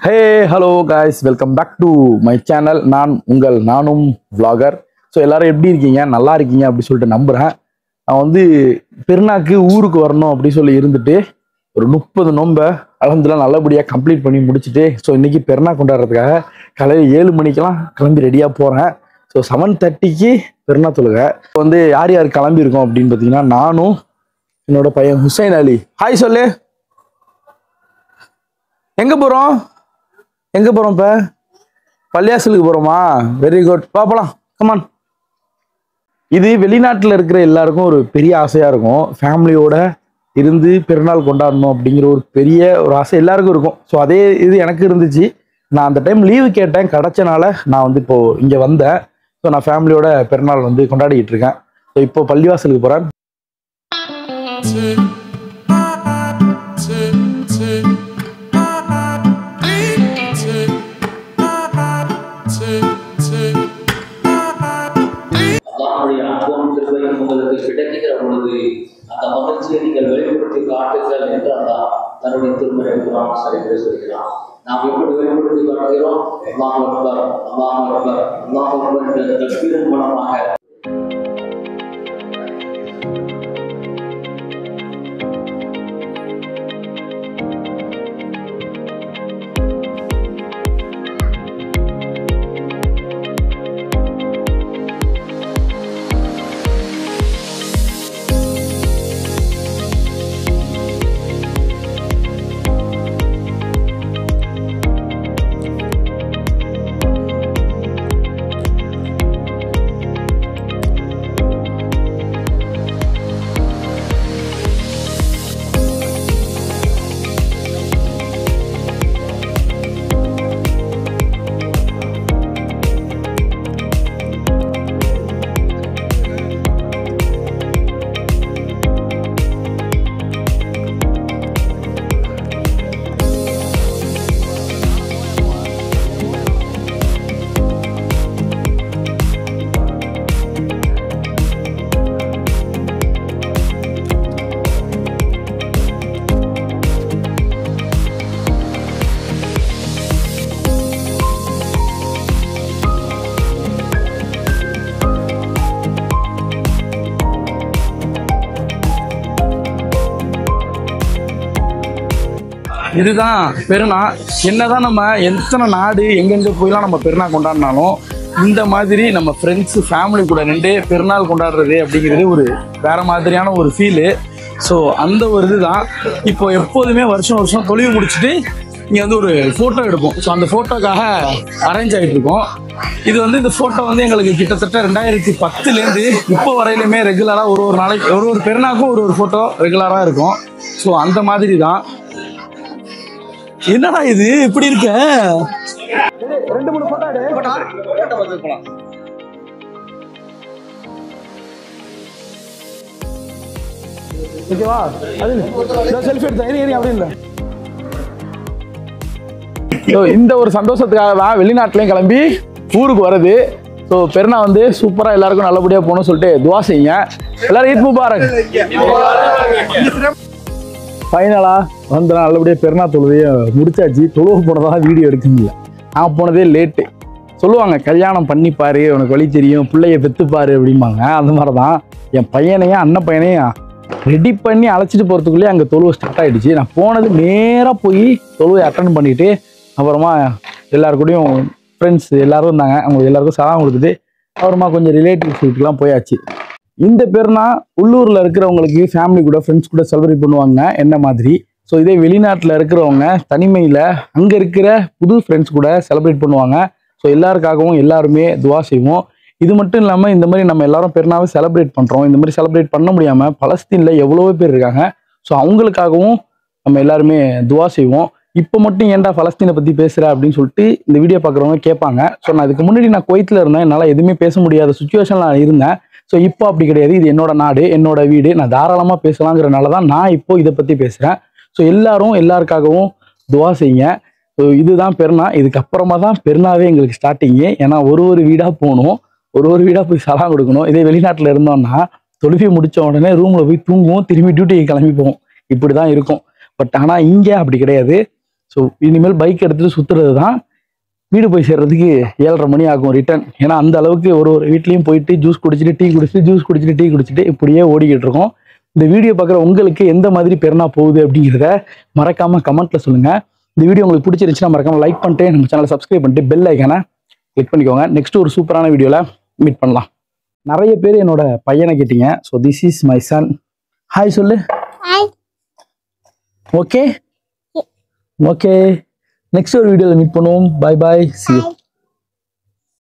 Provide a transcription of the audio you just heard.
hey hello guys welcome back to my channel நான் உங்கள் நானும் vlogger ஸோ எல்லாரும் எப்படி இருக்கீங்க நல்லா இருக்கீங்க அப்படி சொல்லிட்டு நம்புகிறேன் நான் வந்து பெருநாக்கு ஊருக்கு வரணும் அப்படி சொல்லி இருந்துட்டு ஒரு முப்பது நோம்ப அளந்துலாம் நல்லபடியாக கம்ப்ளீட் பண்ணி முடிச்சுட்டு ஸோ இன்னைக்கு பெருநா கொண்டாடுறதுக்காக காலையில் ஏழு மணிக்கெல்லாம் கிளம்பி ரெடியாக போகிறேன் ஸோ செவன் தேர்ட்டிக்கு பெருநா தொழுகை இப்போ வந்து யார் யார் கிளம்பியிருக்கோம் அப்படின்னு பார்த்தீங்கன்னா நானும் என்னோட பையன் ஹுசைன் அலி ஹாய் சொல்லு எங்க போறோம் எங்க போறோம் இப்ப பள்ளியாசலுக்கு போறோமா வெரி குட் பாப்பலாம் கமான் இது வெளிநாட்டுல இருக்கிற எல்லாருக்கும் ஒரு பெரிய ஆசையா இருக்கும் ஃபேமிலியோட இருந்து பெருநாள் கொண்டாடணும் அப்படிங்கிற ஒரு பெரிய ஒரு ஆசை எல்லாருக்கும் இருக்கும் ஸோ அதே இது எனக்கு இருந்துச்சு நான் அந்த டைம் லீவு கேட்டேன் கிடைச்சனால நான் வந்து இப்போ இங்க வந்தேன் ஸோ நான் ஃபேமிலியோட பெருநாள் வந்து கொண்டாடிட்டு இருக்கேன் ஸோ இப்போ பள்ளிவாசலுக்கு போறேன் அல்லாஹ்வுடைய அன்பும் கிருபையும் உங்களுக்கு கிடைக்கிற பொழுது அந்த மகிழ்ச்சியை நீங்கள் வெளிப்படுத்தி காட்டுங்கள் என்று அல்லாஹ் தன்னுடைய திருமண குரான் சரித்திர சொல்கிறான் நாம் எப்படி வெளிப்படுத்தி காட்டுகிறோம் அல்லாஹ் அக்பர் அல்லாஹ் அக்பர் அல்லாஹ் அக்பர் என்ற தக்பீரின் மூலமாக இதுதான் பெருநா என்னதான் நம்ம எத்தனை நாடு எங்கெங்க போயெல்லாம் நம்ம பெருநா கொண்டாடினாலும் இந்த மாதிரி நம்ம ஃப்ரெண்ட்ஸ் ஃபேமிலி கூட நின்று பெருநாள் கொண்டாடுறது அப்படிங்கிறது ஒரு வேற மாதிரியான ஒரு ஃபீலு ஸோ அந்த ஒரு இதுதான் இப்போ எப்போதுமே வருஷம் வருஷம் தொழிவு முடிச்சுட்டு இங்கே வந்து ஒரு ஃபோட்டோ எடுப்போம் ஸோ அந்த ஃபோட்டோக்காக அரேஞ்ச் ஆகிட்டு இருக்கோம் இது வந்து இந்த ஃபோட்டோ வந்து எங்களுக்கு கிட்டத்தட்ட ரெண்டாயிரத்தி பத்துலேருந்து இப்போ வரையிலுமே ரெகுலராக ஒரு ஒரு நாளைக்கு ஒரு ஒரு பெருநாக்கும் ஒரு ஒரு ஃபோட்டோ ரெகுலராக இருக்கும் ஸோ அந்த மாதிரி தான் என்னடா இது இப்படி இருக்க ரெண்டு மூணு போட்டோ எடு ஓகேவா அது செல்ஃபி எடுத்தேன் இரு, இரு, அப்படி இல்லை ஸோ இந்த ஒரு சந்தோஷத்துக்காக தான் வெளிநாட்டுலையும் கிளம்பி ஊருக்கு வருது ஸோ பெருநா வந்து சூப்பராக எல்லாருக்கும் நல்லபடியாக போகணும்னு சொல்லிட்டு துவா செய்யுங்க எல்லாரும் ஈத் முபாரக் ஃபைனலா வந்து நான் நல்லபடியாக பெருநா தொழுதையை முடிச்சாச்சு தொழுவ போனதாக வீடியோ எடுக்க முடியல நான் போனதே லேட்டு சொல்லுவாங்க கல்யாணம் பண்ணிப்பாரு உனக்கு வழி தெரியும் பிள்ளைய பெத்துப்பாரு அப்படிம்பாங்க அந்த மாதிரி தான் என் பையனையும் அண்ணன் பையனையும் ரெடி பண்ணி அழைச்சிட்டு போகிறதுக்குள்ளேயே அங்கே தொழுவை ஸ்டார்ட் ஆயிடுச்சு நான் போனது நேராக போய் தொழுவை அட்டன் பண்ணிட்டு அப்புறமா எல்லாரு கூடயும் ஃப்ரெண்ட்ஸ் எல்லாரும் இருந்தாங்க அவங்க எல்லாருக்கும் சலாம் கொடுத்துட்டு அப்புறமா கொஞ்சம் ரிலேட்டிவ்ஸ் வீட்டுக்குலாம் போயாச்சு இந்த பெருனா உள்ளூரில் இருக்கிறவங்களுக்கு ஃபேமிலி கூட ஃப்ரெண்ட்ஸ் கூட செலிப்ரேட் பண்ணுவாங்க என்ன மாதிரி ஸோ இதே வெளிநாட்டில் இருக்கிறவங்க தனிமையில் அங்கே இருக்கிற புது ஃப்ரெண்ட்ஸ் கூட செலிப்ரேட் பண்ணுவாங்க ஸோ எல்லாருக்காகவும் எல்லாருமே துவா செய்வோம் இது மட்டும் இல்லாமல் இந்த மாதிரி நம்ம எல்லாரும் பெருநாவை செலிப்ரேட் பண்ணுறோம் இந்த மாதிரி செலிப்ரேட் பண்ண முடியாமல் பலஸ்தீனில் எவ்வளவோ பேர் இருக்காங்க ஸோ அவங்களுக்காகவும் நம்ம எல்லாருமே துவா செய்வோம் இப்போ மட்டும் ஏன்டா பலஸ்தீனை பற்றி பேசுகிற அப்படின்னு சொல்லிட்டு இந்த வீடியோ பார்க்குறவங்க கேட்பாங்க ஸோ நான் இதுக்கு முன்னாடி நான் குவைத்தில் இருந்தேன் என்னால் எதுவுமே பேச முடியாத சுச்சுவேஷனில் நான் இருந்தேன் ஸோ இப்போ அப்படி கிடையாது இது என்னோட நாடு என்னோட வீடு நான் தாராளமாக பேசலாங்கிறனால தான் நான் இப்போ இதை பற்றி பேசுகிறேன் ஸோ எல்லாரும் எல்லாருக்காகவும் துவா செய்யுங்க ஸோ இதுதான் பெருநா இதுக்கப்புறமா தான் பெருநாவே எங்களுக்கு ஸ்டார்டிங்கு ஏன்னா ஒரு ஒரு வீடாக போகணும் ஒரு ஒரு வீடாக போய் சலாம் கொடுக்கணும் இதே வெளிநாட்டில் இருந்தோம்னா தொழுகை முடிச்ச உடனே ரூமில் போய் தூங்குவோம் திரும்பி டியூட்டிக்கு கிளம்பி போவோம் இப்படி தான் இருக்கும் பட் ஆனால் இங்கே அப்படி கிடையாது ஸோ இனிமேல் பைக் எடுத்துகிட்டு சுற்றுறது தான் வீடு போய் சேர்றதுக்கு ஏழரை மணி ஆகும் ரிட்டர்ன் ஏன்னா அந்த அளவுக்கு ஒரு ஒரு வீட்லேயும் போயிட்டு ஜூஸ் குடிச்சிட்டு டீ குடிச்சிட்டு ஜூஸ் குடிச்சிட்டு டீ குடிச்சிட்டு இப்படியே ஓடிக்கிட்டு இருக்கோம் இந்த வீடியோ பார்க்குற உங்களுக்கு எந்த மாதிரி பெருனா போகுது அப்படிங்கிறத மறக்காம கமெண்ட்ல சொல்லுங்க இந்த வீடியோ உங்களுக்கு பிடிச்சிருந்துச்சுன்னா மறக்காம லைக் பண்ணிட்டு நம்ம சேனலை சப்ஸ்கிரைப் பண்ணிட்டு பெல் ஐக்கானை கிளிக் பண்ணிக்கோங்க நெக்ஸ்ட் ஒரு சூப்பரான வீடியோவில் மீட் பண்ணலாம் நிறைய பேர் என்னோட பையனை கேட்டீங்க so this is my son hi சொல்லு ஹாய் ஓகே ஓகே நெக்ஸ்ட் ஒரு வீடியோவில் மீட் பண்ணுவோம் பை பாய் சி ஹாய்